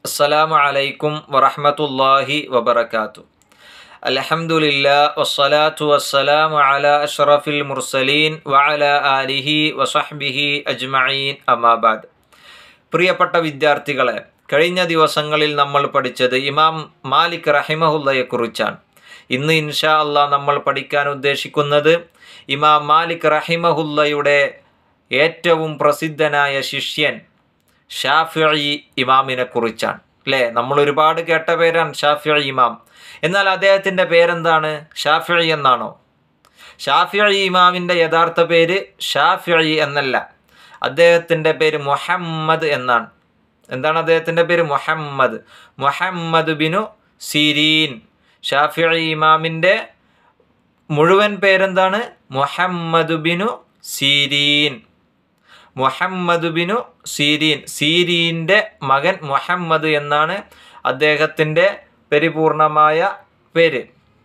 അസ്സലാമു അലൈക്കും വറഹ്മത്തുള്ളാഹി വബറകാത്തു അൽഹംദുലില്ലാ വസ്സലാത്തു വസ്സലാമു അലാ അഷ്റഫിൽ മുർസലീൻ വഅല ആലിഹി വസഹ്ബിഹി അജ്മഈൻ അമാബാദ് പ്രിയപ്പെട്ട വിദ്യാർത്ഥികളെ കഴിഞ്ഞ ദിവസങ്ങളിൽ നമ്മൾ പഠിച്ചത് ഇമാം മാലിക് റഹിമഹുല്ലയെക്കുറിച്ചാണ് ഇന്ന് ഇൻഷാ അള്ളാ നമ്മൾ പഠിക്കാൻ ഉദ്ദേശിക്കുന്നത് ഇമാം മാലിക് റഹിമഹുല്ലയുടെ ഏറ്റവും പ്രസിദ്ധനായ ശിഷ്യൻ ഷാഫിഇ ഇമാമിനെ കുറിച്ചാണ് അല്ലേ നമ്മൾ ഒരുപാട് കേട്ട പേരാണ് ഷാഫിഇ ഇമാം എന്നാൽ അദ്ദേഹത്തിൻ്റെ പേരെന്താണ് ഷാഫിഇ എന്നാണോ ഷാഫിഇ ഇമാമിൻ്റെ യഥാർത്ഥ പേര് ഷാഫിഇ എന്നല്ല അദ്ദേഹത്തിൻ്റെ പേര് മുഹമ്മദ് എന്നാണ് എന്താണ് അദ്ദേഹത്തിൻ്റെ പേര് മുഹമ്മദ് മുഹമ്മദ് ബിനു സിരീൻ ഷാഫിഇ ഇമാമിൻ്റെ മുഴുവൻ പേരെന്താണ് മുഹമ്മദ് ബിനു സീരീൻ മുഹമ്മദ് ബിനു സീരീൻ സീരീൻ്റെ മകൻ മുഹമ്മദ് എന്നാണ് അദ്ദേഹത്തിൻ്റെ പരിപൂർണമായ പേര്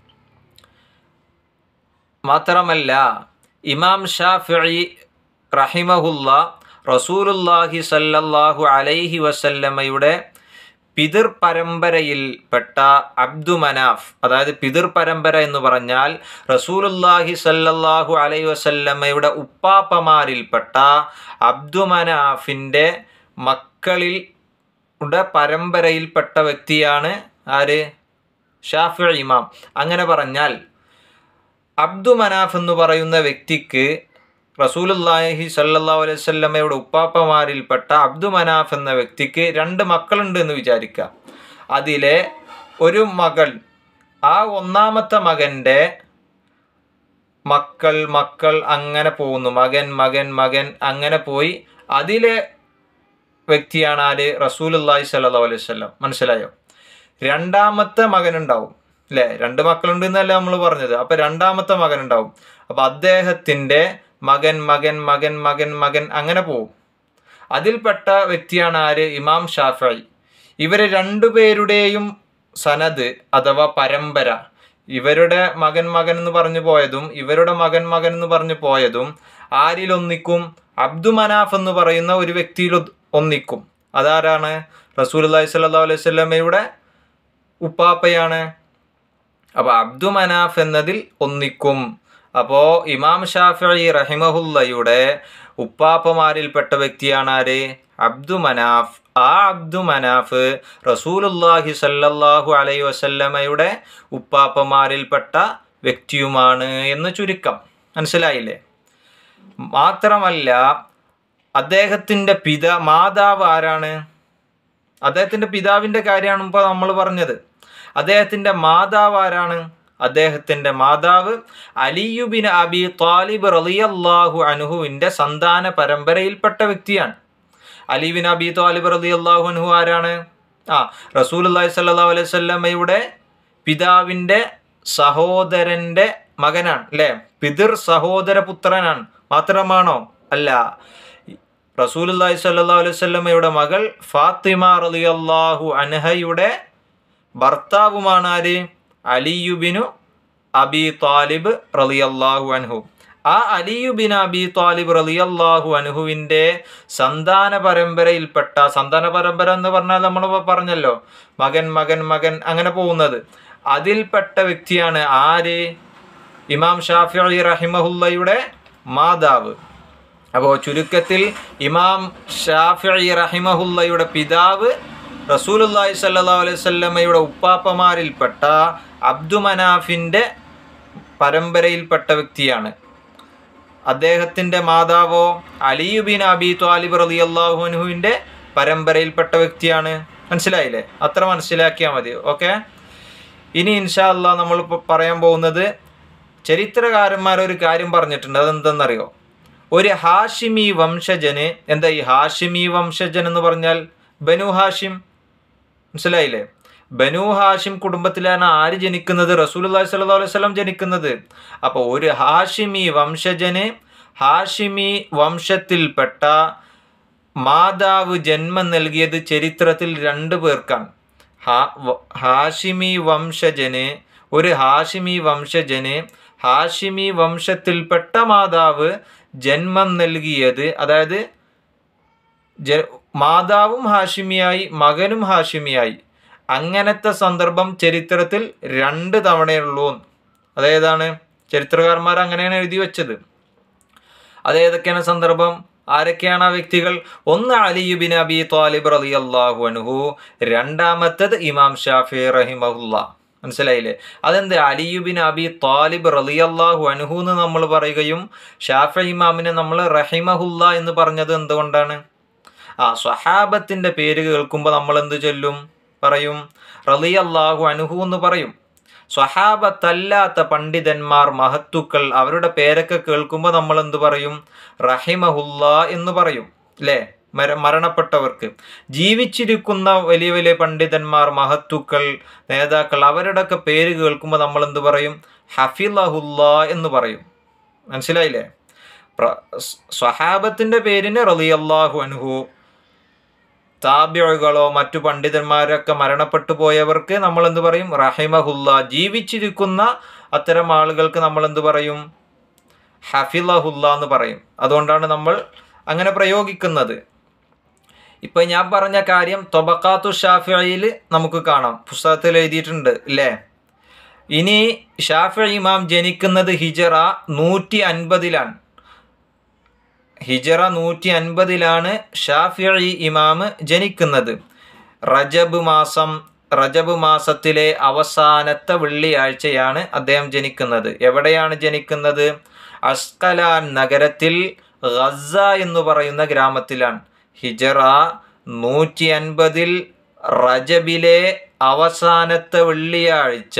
മാത്രമല്ല ഇമാം ഷാഫിഇ റഹിമഹുല്ല റസൂലുല്ലാഹി സല്ലല്ലാഹു അലൈഹി വസല്ലമയുടെ പിതൃ പരമ്പരയിൽപ്പെട്ട അബ്ദു മനാഫ് അതായത് പിതൃ പരമ്പര എന്ന് പറഞ്ഞാൽ റസൂലുല്ലാഹി സല്ലല്ലാഹു അലൈഹി വസല്ലമയുടെ ഉപ്പാപ്പമാരിൽപ്പെട്ട അബ്ദു മനാഫിൻ്റെ മക്കളിൽ ഉടെ പരമ്പരയിൽപ്പെട്ട വ്യക്തിയാണ് ആര് ഷാഫി ഇമാം അങ്ങനെ പറഞ്ഞാൽ അബ്ദു മനാഫ് എന്ന് പറയുന്ന വ്യക്തിക്ക് റസൂലുല്ലാഹി സല്ലല്ലാഹു അലൈഹി വസല്ലമയുടെ ഉപ്പാപ്പമാരിൽപ്പെട്ട അബ്ദു മനാഫ് എന്ന വ്യക്തിക്ക് രണ്ട് മക്കളുണ്ട് എന്ന് വിചാരിക്കുക അതിലെ ഒരു മകൾ ആ ഒന്നാമത്തെ മകൻ്റെ മക്കൾ മക്കൾ അങ്ങനെ പോകുന്നു മകൻ മകൻ മകൻ അങ്ങനെ പോയി അതിലെ വ്യക്തിയാണ് ആര് റസൂലുല്ലാഹി സല്ലല്ലാഹു അലൈഹി വസല്ലം മനസ്സിലായോ രണ്ടാമത്തെ മകനുണ്ടാവും അല്ലേ രണ്ട് മക്കളുണ്ട് എന്നല്ല നമ്മൾ പറഞ്ഞത് അപ്പൊ രണ്ടാമത്തെ മകനുണ്ടാവും അപ്പൊ അദ്ദേഹത്തിന്റെ മകൻ മകൻ മകൻ മകൻ മകൻ അങ്ങനെ പോവും അതിൽപ്പെട്ട വ്യക്തിയാണ് ആര് ഇമാം ഷാഫി ഇവര് രണ്ടുപേരുടെയും സനത് അഥവാ പരമ്പര ഇവരുടെ മകൻ മകൻ എന്ന് പറഞ്ഞു പോയതും ഇവരുടെ മകൻ മകൻ എന്ന് പറഞ്ഞു പോയതും ആരിലൊന്നിക്കും അബ്ദു മനാഫ് എന്ന് പറയുന്ന ഒരു വ്യക്തിയിൽ ഒന്നിക്കും അതാരാണ് റസൂൽ അള്ളഹി സ്വല്ലാ അലൈഹി സ്വല്ലമ്മയുടെ ഉപ്പാപ്പയാണ് അപ്പോൾ അബ്ദു മനാഫ് എന്നതിൽ ഒന്നിക്കും അപ്പോൾ ഇമാം ഷാഫി റഹിമഹുല്ലയുടെ ഉപ്പാപ്പമാരിൽപ്പെട്ട വ്യക്തിയാണ് ആര് അബ്ദു മനാഫ് ആ അബ്ദു മനാഫ് റസൂലുല്ലാഹി സല്ലല്ലാഹു അലൈഹി വസല്ലമയുടെ ഉപ്പാപ്പമാരിൽപ്പെട്ട വ്യക്തിയുമാണ് എന്ന് ചുരുക്കം മനസ്സിലായില്ലേ മാത്രമല്ല അദ്ദേഹത്തിൻ്റെ പിത മാതാവ് ആരാണ് അദ്ദേഹത്തിൻ്റെ പിതാവിൻ്റെ കാര്യമാണ് ഇപ്പോൾ നമ്മൾ പറഞ്ഞത് അദ്ദേഹത്തിൻ്റെ മാതാവ് ആരാണ് അദ്ദേഹത്തിൻ്റെ മാതാവ് അലിയുബിൻ അബി താലിബ് റളിയല്ലാഹു അനുഹുവിൻ്റെ സന്താന പരമ്പരയിൽപ്പെട്ട വ്യക്തിയാണ് അലിബിൻ അബി താലിബ് റളിയല്ലാഹു അൻഹു ആരാണ് ആ റസൂൽ അള്ളഹി സ്വല്ലല്ലാഹു അലൈഹി വസല്ലമയുടെ പിതാവിൻ്റെ സഹോദരൻ്റെ മകനാണ് അല്ലേ പിതൃ സഹോദര പുത്രനാണ് മാത്രമാണോ അല്ല റസൂൽ അള്ളഹി സ്വല്ലല്ലാഹു അലൈഹി വസല്ലമയുടെ മകൾ ഫാത്തിമ റളിയല്ലാഹു അൻഹയുടെ ഭർത്താവുമാണ് ആര് അലിയുബിനു അബി താലിബ് റളിയല്ലാഹു അൻഹു ആ അലിയുബിൻ അബി താലിബ് റളിയല്ലാഹു അൻഹുവിൻ്റെ സന്താന പരമ്പരയിൽപ്പെട്ട സന്താന പരമ്പര എന്ന് പറഞ്ഞാൽ നമ്മൾ പറഞ്ഞല്ലോ മകൻ മകൻ മകൻ അങ്ങനെ പോകുന്നത് അതിൽപ്പെട്ട വ്യക്തിയാണ് ആര് ഇമാം ഷാഫി റഹിമഹുല്ലയുടെ മാതാവ് അപ്പോൾ ചുരുക്കത്തിൽ ഇമാം ഷാഫി റഹിമഹുല്ലയുടെ പിതാവ് റസൂലുല്ലാഹി സല്ലല്ലാഹു അലൈഹി വസല്ലമയുടെ ഉപ്പാപ്പമാരിൽപ്പെട്ട അബ്ദു മനാഫിൻ്റെ പരമ്പരയിൽപ്പെട്ട വ്യക്തിയാണ് അദ്ദേഹത്തിൻ്റെ മാതാവോ അലിയുബിൻ അബി ത്വാലിബ് റളിയല്ലാഹു അൻഹുവിൻ്റെ പരമ്പരയിൽപ്പെട്ട വ്യക്തിയാണ് മനസ്സിലായില്ലേ അത്ര മനസ്സിലാക്കിയാൽ മതി ഓക്കെ ഇനി ഇൻഷാ അല്ലാ നമ്മൾ പറയാൻ പോകുന്നത് ചരിത്രകാരന്മാർ ഒരു കാര്യം പറഞ്ഞിട്ടുണ്ട് അതെന്തെന്നറിയോ ഒരു ഹാഷിമി വംശജന് എന്താ ഈ ഹാഷിമി വംശജൻ എന്ന് പറഞ്ഞാൽ ബനു ഹാഷിം മനസ്സിലായില്ലേ ബനു ഹാഷിം കുടുംബത്തിലാണ് ആര് ജനിക്കുന്നത് റസൂലുള്ളാഹി സ്വല്ലല്ലാഹു അലൈഹി വസല്ലം ജനിക്കുന്നത് അപ്പോൾ ഒരു ഹാഷിമി വംശജന് ഹാഷിമി വംശത്തിൽപ്പെട്ട മാതാവ് ജന്മം നൽകിയത് ചരിത്രത്തിൽ രണ്ടു പേർക്കാണ് ഹാഷിമി വംശജന് ഒരു ഹാഷിമി വംശജന് ഹാഷിമി വംശത്തിൽപ്പെട്ട മാതാവ് ജന്മം നൽകിയത് അതായത് ജ മാതാവും ഹാഷിമിയായി മകനും ഹാഷിമിയായി അങ്ങനത്തെ സന്ദർഭം ചരിത്രത്തിൽ രണ്ട് തവണയുള്ളൂ അതേതാണ് ചരിത്രകാരന്മാർ അങ്ങനെയാണ് എഴുതി വെച്ചത് അതേതൊക്കെയാണ് സന്ദർഭം ആരൊക്കെയാണ് ആ വ്യക്തികൾ ഒന്ന് അലിയുബിൻ അബി താലിബ് റലി അള്ളാഹു അനുഹു രണ്ടാമത്തത് ഇമാം ഷാഫി റഹിമഹുല്ല മനസ്സിലായില്ലേ അതെന്ത് അലിയുബിൻ അബി താലിബ് റലി അള്ളാഹു അനുഹു എന്ന് നമ്മൾ പറയുകയും ഷാഫി ഇമാമിനെ നമ്മൾ റഹിമഹുല്ല എന്ന് പറഞ്ഞത് എന്തുകൊണ്ടാണ് ആ സ്വഹാബത്തിന്റെ പേര് കേൾക്കുമ്പോൾ നമ്മൾ എന്ത് ചൊല്ലും പറയും റലി അള്ളാഹു അനുഹു എന്ന് പറയും സ്വഹാബത്തല്ലാത്ത പണ്ഡിതന്മാർ മഹത്തുക്കൾ അവരുടെ പേരൊക്കെ കേൾക്കുമ്പോൾ നമ്മൾ എന്ത് പറയും റഹിമഹുല്ല എന്ന് പറയും അല്ലേ മര മരണപ്പെട്ടവർക്ക് ജീവിച്ചിരിക്കുന്ന വലിയ വലിയ പണ്ഡിതന്മാർ മഹത്തുക്കൾ നേതാക്കൾ അവരുടെയൊക്കെ പേര് കേൾക്കുമ്പോൾ നമ്മൾ എന്ത് പറയും ഹഫിലഹുല്ല എന്ന് പറയും മനസ്സിലായില്ലേ സ്വഹാബത്തിന്റെ പേരിന് റലിയല്ലാഹു അൻഹു താബ്യകളോ മറ്റു പണ്ഡിതന്മാരൊക്കെ മരണപ്പെട്ടു പോയവർക്ക് നമ്മൾ എന്ത് പറയും റഹിമഹുല്ല ജീവിച്ചിരിക്കുന്ന അത്തരം ആളുകൾക്ക് നമ്മൾ എന്ത് പറയും ഹഫിലഹുല്ല എന്ന് പറയും അതുകൊണ്ടാണ് നമ്മൾ അങ്ങനെ പ്രയോഗിക്കുന്നത് ഇപ്പൊ ഞാൻ പറഞ്ഞ കാര്യം തൊബക്കാത്തു ഷാഫിയിൽ നമുക്ക് കാണാം പുസ്തകത്തിൽ എഴുതിയിട്ടുണ്ട് അല്ലേ ഇനി ഷാഫി ഇമാം ജനിക്കുന്നത് ഹിജറ നൂറ്റി അൻപതിലാണ് ഹിജറ നൂറ്റി അൻപതിലാണ് ഷാഫി ഇമാം ജനിക്കുന്നത് റജബ് മാസം റജബ് മാസത്തിലെ അവസാനത്തെ വെള്ളിയാഴ്ചയാണ് അദ്ദേഹം ജനിക്കുന്നത് എവിടെയാണ് ജനിക്കുന്നത് അസ്കലാൻ നഗരത്തിൽ ഗസ എന്ന് പറയുന്ന ഗ്രാമത്തിലാണ് ഹിജറ നൂറ്റി അൻപതിൽ റജബിലെ അവസാനത്തെ വെള്ളിയാഴ്ച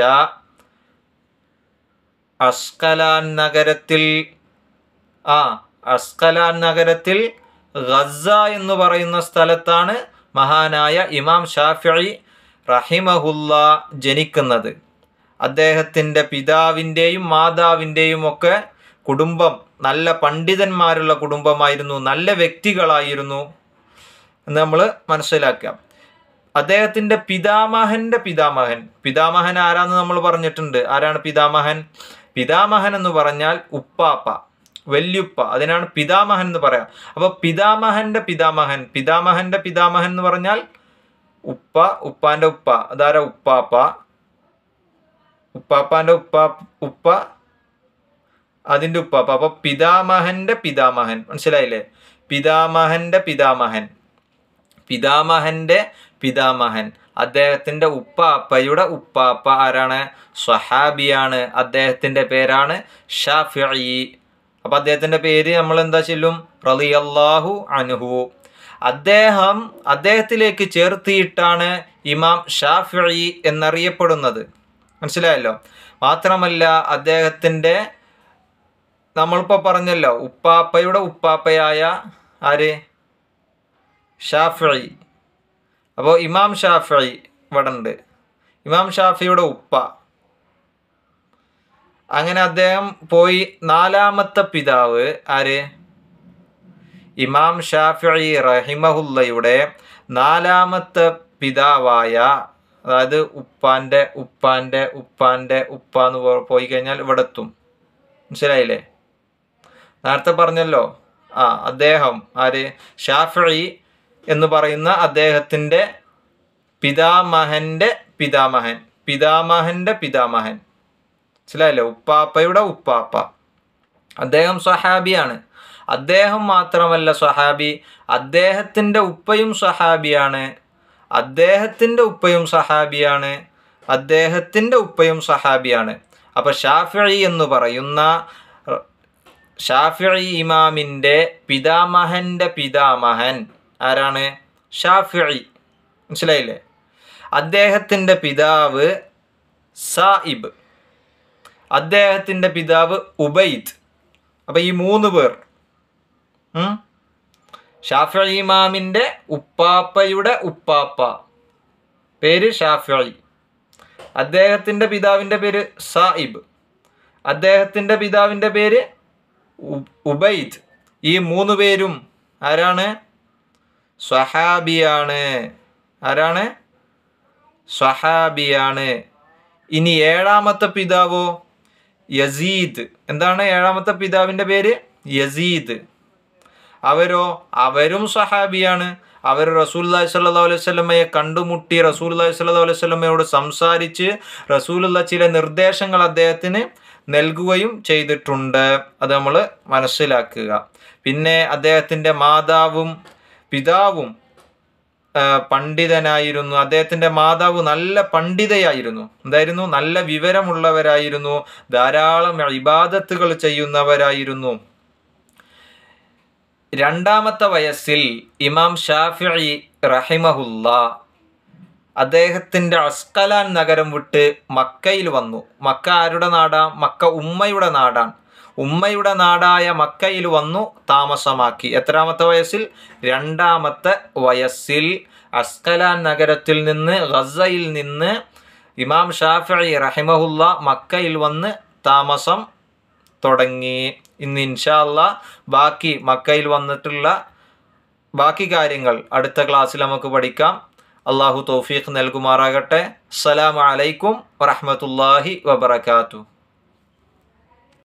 അസ്കലാൻ നഗരത്തിൽ ആ അസ്കലാൻ നഗരത്തിൽ ഗസ എന്ന് പറയുന്ന സ്ഥലത്താണ് മഹാനായ ഇമാം ഷാഫി റഹിമഹുല്ല ജനിക്കുന്നത് അദ്ദേഹത്തിൻ്റെ പിതാവിൻ്റെയും മാതാവിൻ്റെയും ഒക്കെ കുടുംബം നല്ല പണ്ഡിതന്മാരുള്ള കുടുംബമായിരുന്നു നല്ല വ്യക്തികളായിരുന്നു എന്ന് നമ്മൾ മനസ്സിലാക്കാം അദ്ദേഹത്തിൻ്റെ പിതാമഹൻ്റെ പിതാമഹൻ പിതാമഹൻ ആരാന്ന് നമ്മൾ പറഞ്ഞിട്ടുണ്ട് ആരാണ് പിതാമഹൻ പിതാമഹൻ എന്ന് പറഞ്ഞാൽ ഉപ്പാപ്പ വല്യുപ്പ അതിനാണ് പിതാമഹൻ എന്ന് പറയാം അപ്പോൾ പിതാമഹന്റെ പിതാമഹൻ പിതാമഹന്റെ പിതാമഹൻ എന്ന് പറഞ്ഞാൽ ഉപ്പ ഉപ്പാന്റെ ഉപ്പ അതാരാ ഉപ്പാപ്പ ഉപ്പാപ്പാന്റെ ഉപ്പ ഉപ്പ അതിന്റെ ഉപ്പാപ്പ അപ്പൊ പിതാമഹന്റെ പിതാമഹൻ മനസ്സിലായില്ലേ പിതാമഹന്റെ പിതാമഹൻ പിതാമഹന്റെ പിതാമഹൻ അദ്ദേഹത്തിന്റെ ഉപ്പാപ്പയുടെ ഉപ്പാപ്പ ആരാണ് സ്വഹാബിയാണ് അദ്ദേഹത്തിന്റെ പേരാണ് ഷാഫി അപ്പൊ അദ്ദേഹത്തിന്റെ പേര് നമ്മൾ എന്താ ചെല്ലും റളിയല്ലാഹു അൻഹു അദ്ദേഹം അദ്ദേഹത്തിലേക്ക് ചേർത്തിയിട്ടാണ് ഇമാം ഷാഫി എന്നറിയപ്പെടുന്നത് മനസ്സിലായല്ലോ മാത്രമല്ല അദ്ദേഹത്തിൻ്റെ നമ്മളിപ്പോൾ പറഞ്ഞല്ലോ ഉപ്പാപ്പയുടെ ഉപ്പാപ്പയായ ആര് ഷാഫി അപ്പോൾ ഇമാം ഷാഫി ഇവിടെ ഉണ്ട് ഇമാം ഷാഫിയുടെ ഉപ്പ അങ്ങനെ അദ്ദേഹം പോയി നാലാമത്തെ പിതാവ് ആര് ഇമാം ഷാഫി റഹിമഹുല്ലയുടെ നാലാമത്തെ പിതാവായ അതായത് ഉപ്പാന്റെ ഉപ്പാന്റെ ഉപ്പാന്റെ ഉപ്പ എന്ന് പോ- പോയി കഴിഞ്ഞാൽ ഇവിടെ എത്തും മനസ്സിലായില്ലേ നേരത്തെ പറഞ്ഞല്ലോ ആ അദ്ദേഹം ആര് ഷാഫി എന്ന് പറയുന്ന അദ്ദേഹത്തിൻ്റെ പിതാമഹന്റെ പിതാമഹൻ പിതാമഹന്റെ പിതാമഹൻ മനസ്സിലായല്ലോ ഉപ്പാപ്പയുടെ ഉപ്പാപ്പ അദ്ദേഹം സ്വഹാബിയാണ് അദ്ദേഹം മാത്രമല്ല സ്വഹാബി അദ്ദേഹത്തിൻ്റെ ഉപ്പയും സ്വഹാബിയാണ് അദ്ദേഹത്തിൻ്റെ ഉപ്പയും സഹാബിയാണ് അദ്ദേഹത്തിൻ്റെ ഉപ്പയും സഹാബിയാണ് അപ്പോൾ ഷാഫി എന്ന് പറയുന്ന ഷാഫി ഇമാമിൻ്റെ പിതാമഹൻ്റെ പിതാമഹൻ ആരാണ് ഷാഫി മനസ്സിലായില്ലേ അദ്ദേഹത്തിൻ്റെ പിതാവ് സായിബ് അദ്ദേഹത്തിൻ്റെ പിതാവ് ഉബൈദ് അപ്പം ഈ മൂന്ന് പേർ ഉം? ഷാഫി ഇമാമിൻ്റെ ഉപ്പാപ്പയുടെ ഉപ്പാപ്പ പേര് ഷാഫി അദ്ദേഹത്തിൻ്റെ പിതാവിൻ്റെ പേര് സായിബ് അദ്ദേഹത്തിൻ്റെ പിതാവിൻ്റെ പേര് ഉ- ഉബൈദ് ഈ മൂന്ന് പേരും ആരാണ് സ്വഹാബിയാണ് ആരാണ് സ്വഹാബിയാണ് ഇനി ഏഴാമത്തെ പിതാവോ യസീദ് എന്താണ് ഏഴാമത്തെ പിതാവിൻ്റെ പേര് യസീദ് അവരോ അവരും സഹാബിയാണ് അവർ റസൂല്ലാഹി സല്ലാ അലൈഹി സ്വലമയെ കണ്ടുമുട്ടി റസൂല്ലാഹി സല്ലാ അലൈഹി സ്വലമയോട് സംസാരിച്ച് റസൂലുള്ള ചില നിർദ്ദേശങ്ങൾ അദ്ദേഹത്തിന് നൽകുകയും ചെയ്തിട്ടുണ്ട് അത് നമ്മൾ മനസ്സിലാക്കുക പിന്നെ അദ്ദേഹത്തിൻ്റെ മാതാവും പിതാവും ആ, പണ്ഡിതനായിരുന്നു അദ്ദേഹത്തിൻ്റെ മാതാവ് നല്ല പണ്ഡിതയായിരുന്നു എന്തായിരുന്നു നല്ല വിവരമുള്ളവരായിരുന്നു ധാരാളം ഇബാദത്തുകൾ ചെയ്യുന്നവരായിരുന്നു രണ്ടാമത്തെ വയസ്സിൽ ഇമാം ഷാഫി റഹിമഹുല്ല അദ്ദേഹത്തിൻ്റെ അസ്കലാൻ നഗരം വിട്ട് മക്കയിൽ വന്നു മക്ക ആരുടെ നാടാ മക്ക ഉമ്മയുടെ നാടാണ് ഉമ്മയുടെ നാടായ മക്കയിൽ വന്നു താമസമാക്കി എത്രാമത്തെ വയസ്സിൽ രണ്ടാമത്തെ വയസ്സിൽ അസ്കലാൻ നഗരത്തിൽ നിന്ന് ഗസയിൽ നിന്ന് ഇമാം ഷാഫി റഹിമഹുല്ല മക്കയിൽ വന്ന് താമസം തുടങ്ങി ഇന്ന് ഇൻഷാല്ല ബാക്കി മക്കയിൽ വന്നിട്ടുള്ള ബാക്കി കാര്യങ്ങൾ അടുത്ത ക്ലാസ്സിൽ നമുക്ക് പഠിക്കാം അള്ളാഹു തൗഫീഖ് നൽകുമാറാകട്ടെ അസ്സലാമു അലൈക്കും വറഹ്മത്തുള്ളാഹി വബറകാതുഹു